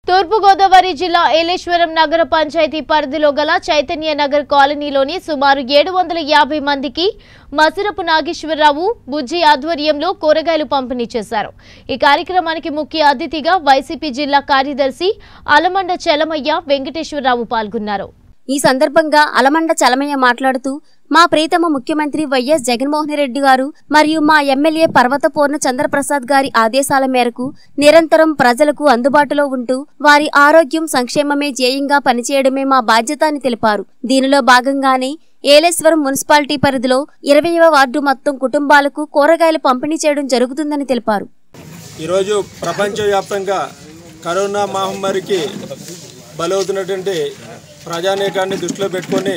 తూర్పుగోదావరి జిల్లా ఏలేశ్వరం నగర పంచాయతీ పరిధిలో గల చైతన్య నగర్ కాలనీలోని సుమారు ఏడు వందల యాభై మందికి మసిరపు నాగేశ్వరరావు బుజ్జి ఆధ్వర్యంలో కూరగాయలు పంపిణీ చేశారు ఈ కార్యక్రమానికి ముఖ్య అతిథిగా వైసీపీ జిల్లా కార్యదర్శి అలమండ చలమయ్య వెంకటేశ్వరరావు పాల్గొన్నారు ఈ సందర్భంగా అలమండ చలమయ్య మాట్లాడుతూ మా ప్రీతమ ముఖ్యమంత్రి వైఎస్ జగన్మోహన్ రెడ్డి గారు మరియు మా ఎమ్మెల్యే పర్వతపూర్ణ చంద్రప్రసాద్ గారి ఆదేశాల మేరకు నిరంతరం ప్రజలకు అందుబాటులో ఉంటూ వారి ఆరోగ్యం సంక్షేమమే ధ్యేయంగా పనిచేయడమే మా బాధ్యత అని తెలిపారు దీనిలో భాగంగానే ఏలేశ్వరం మున్సిపాలిటీ పరిధిలో ఇరవైవ వార్డు మొత్తం కుటుంబాలకు కూరగాయలు పంపిణీ చేయడం జరుగుతుందని తెలిపారు ఈరోజు ప్రపంచవ్యాప్తంగా కరోనా మహమ్మారికి బలవుతున్నటువంటి ప్రజానీకాన్ని దృష్టిలో పెట్టుకొని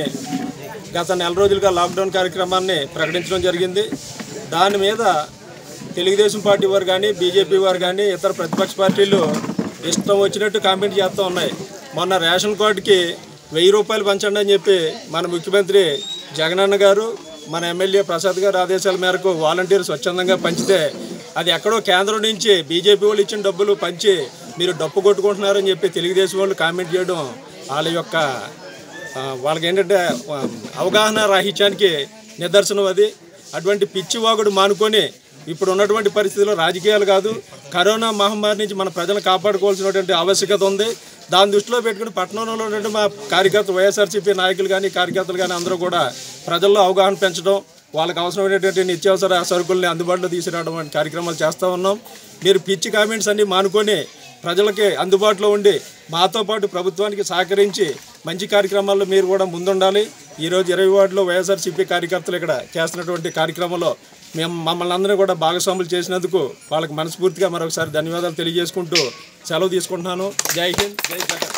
గత నెల రోజులుగా లాక్డౌన్ కార్యక్రమాన్ని ప్రకటించడం జరిగింది దాని మీద తెలుగుదేశం పార్టీ వారు కానీ బీజేపీ వారు కానీ ఇతర ప్రతిపక్ష పార్టీలు ఇష్టం వచ్చినట్టు కామెంట్ చేస్తూ ఉన్నాయి మొన్న రేషన్ కార్డుకి వెయ్యి రూపాయలు పంచండి అని చెప్పి మన ముఖ్యమంత్రి జగనన్న గారు మన ఎమ్మెల్యే ప్రసాద్ గారు ఆదేశాల మేరకు వాలంటీర్ స్వచ్ఛందంగా పంచితే అది ఎక్కడో కేంద్రం నుంచి బీజేపీ వాళ్ళు ఇచ్చిన డబ్బులు పంచి మీరు డప్పు కొట్టుకుంటున్నారని చెప్పి తెలుగుదేశం వాళ్ళు కామెంట్ చేయడం వాళ్ళ యొక్క ఆ, వాళ్ళకి ఏంటంటే ఆ, అవగాహన రాహిత్యానికి నిదర్శనం అది అటువంటి పిచ్చి వాగుడు మానుకొని ఇప్పుడు ఉన్నటువంటి పరిస్థితుల్లో రాజకీయాలు కాదు కరోనా మహమ్మారి నుంచి మన ప్రజలను కాపాడుకోవాల్సినటువంటి ఆవశ్యకత ఉంది దాని దృష్టిలో పెట్టుకుని పట్టణంలో ఉన్నటువంటి మా కార్యకర్త వైఎస్ఆర్సీపీ నాయకులు కానీ కార్యకర్తలు కానీ అందరూ కూడా ప్రజల్లో అవగాహన పెంచడం వాళ్ళకి అవసరమైనటువంటి నిత్యావసర సరుకుల్ని అందుబాటులో తీసుకురావడం వంటి కార్యక్రమాలు చేస్తూ ఉన్నాం మీరు పిచ్చి కామెంట్స్ అన్ని మానుకొని ప్రజలకి అందుబాటులో ఉండి మాతో పాటు ప్రభుత్వానికి సహకరించి మంచి కార్యక్రమాల్లో మీరు కూడా ముందుండాలి ఈరోజు ఇరవై వార్డులో వైఎస్ఆర్సీపీ కార్యకర్తలు ఇక్కడ చేస్తున్నటువంటి కార్యక్రమంలో మేము మమ్మల్ని అందరినీ కూడా భాగస్వాములు చేసినందుకు వాళ్ళకి మనస్ఫూర్తిగా మరొకసారి ధన్యవాదాలు తెలియజేసుకుంటూ సెలవు తీసుకుంటున్నాను జై హింద్ జై జగన్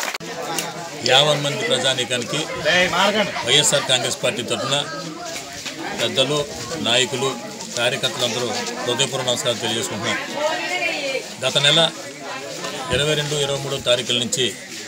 యావన్ మంది ప్రజానీకానికి వైఎస్ఆర్ కాంగ్రెస్ పార్టీ తరఫున పెద్దలు నాయకులు కార్యకర్తలందరూ హృదయపూర్వ నమస్కారం తెలియజేసుకుంటున్నాం గత నెల ఇరవై రెండు ఇరవై మూడో తారీఖుల నుంచి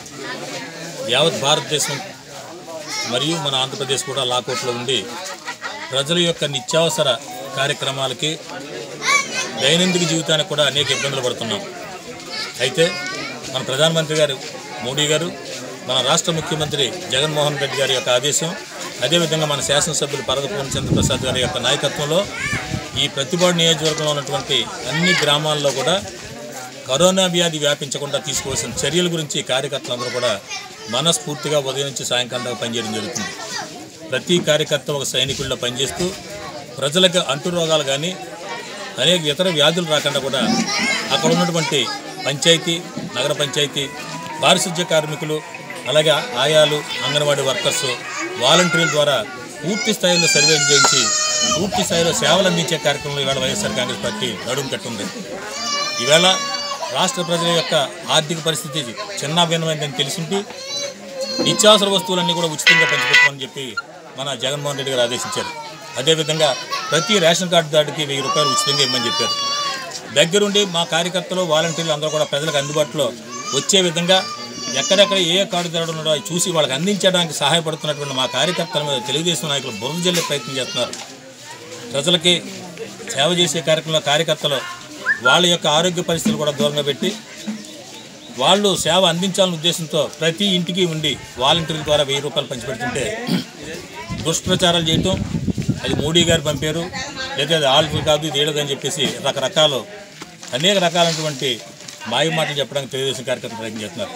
యావత్ భారతదేశం మరియు మన ఆంధ్రప్రదేశ్ కూడా లాకౌట్లో ఉండి ప్రజల యొక్క నిత్యావసర కార్యక్రమాలకి దైనందిక జీవితానికి కూడా అనేక ఇబ్బందులు పడుతున్నాం అయితే మన ప్రధానమంత్రి గారు మోడీ గారు మన రాష్ట్ర ముఖ్యమంత్రి జగన్మోహన్ రెడ్డి గారి యొక్క ఆదేశం అదేవిధంగా మన శాసనసభ్యులు పరదపూర్ణ చంద్రప్రసాద్ గారి యొక్క నాయకత్వంలో ఈ ప్రతిపాడు నియోజకవర్గంలో ఉన్నటువంటి అన్ని గ్రామాల్లో కూడా కరోనా వ్యాధి వ్యాపించకుండా తీసుకోవాల్సిన చర్యల గురించి కార్యకర్తలందరూ కూడా మనస్ఫూర్తిగా ఉదయం నుంచి సాయంకాలం దాకా పనిచేయడం జరుగుతుంది ప్రతి కార్యకర్త ఒక సైనికుల్లో పనిచేస్తూ ప్రజలకు అంటు రోగాలు కానీ అనేక ఇతర వ్యాధులు రాకుండా కూడా అక్కడ ఉన్నటువంటి పంచాయతీ నగర పంచాయతీ పారిశుధ్య కార్మికులు అలాగే ఆయాలు అంగన్వాడీ వర్కర్స్ వాలంటీర్ల ద్వారా పూర్తి స్థాయిలో సర్వే చేయించి పూర్తి స్థాయిలో సేవలు అందించే కార్యక్రమంలో ఈవేళ వైఎస్ఆర్ కాంగ్రెస్ పార్టీ నడుము కట్టుంది ఈవేళ రాష్ట్ర ప్రజల యొక్క ఆర్థిక పరిస్థితి చిన్నాభిన్నమైందని తెలిసింటూ నిత్యావసర వస్తువులన్నీ కూడా ఉచితంగా పంచిపెట్టమని చెప్పి మన జగన్మోహన్ రెడ్డి గారు ఆదేశించారు అదేవిధంగా ప్రతి రేషన్ కార్డు దాటికి వెయ్యి రూపాయలు ఉచితంగా ఇవ్వమని చెప్పారు దగ్గరుండి మా కార్యకర్తలు వాలంటీర్లు అందరూ కూడా ప్రజలకు అందుబాటులో వచ్చే విధంగా ఎక్కడెక్కడ ఏ కార్డు తెరడం ఉన్నాడో అవి చూసి వాళ్ళకి అందించడానికి సహాయపడుతున్నటువంటి మా కార్యకర్తల మీద తెలుగుదేశం నాయకులు బురద జల్లే ప్రయత్నం చేస్తున్నారు ప్రజలకి సేవ చేసే కార్యక్రమంలో కార్యకర్తలు వాళ్ళ యొక్క ఆరోగ్య పరిస్థితులు కూడా దూరంగా పెట్టి వాళ్ళు సేవ అందించాలనే ఉద్దేశంతో ప్రతి ఇంటికి ఉండి వాలంటీర్ల ద్వారా వెయ్యి రూపాయలు పంచిపెడుతుంటే దుష్ప్రచారాలు చేయటం అది మోడీ గారు పంపారు లేదా అది ఆల్ఫీ కాదు ఇది ఏడదని చెప్పేసి రకరకాలు అనేక రకాలైనటువంటి మాయ మాటలు చెప్పడానికి తెలుగుదేశం కార్యకర్తలు ప్రయత్నం చేస్తున్నారు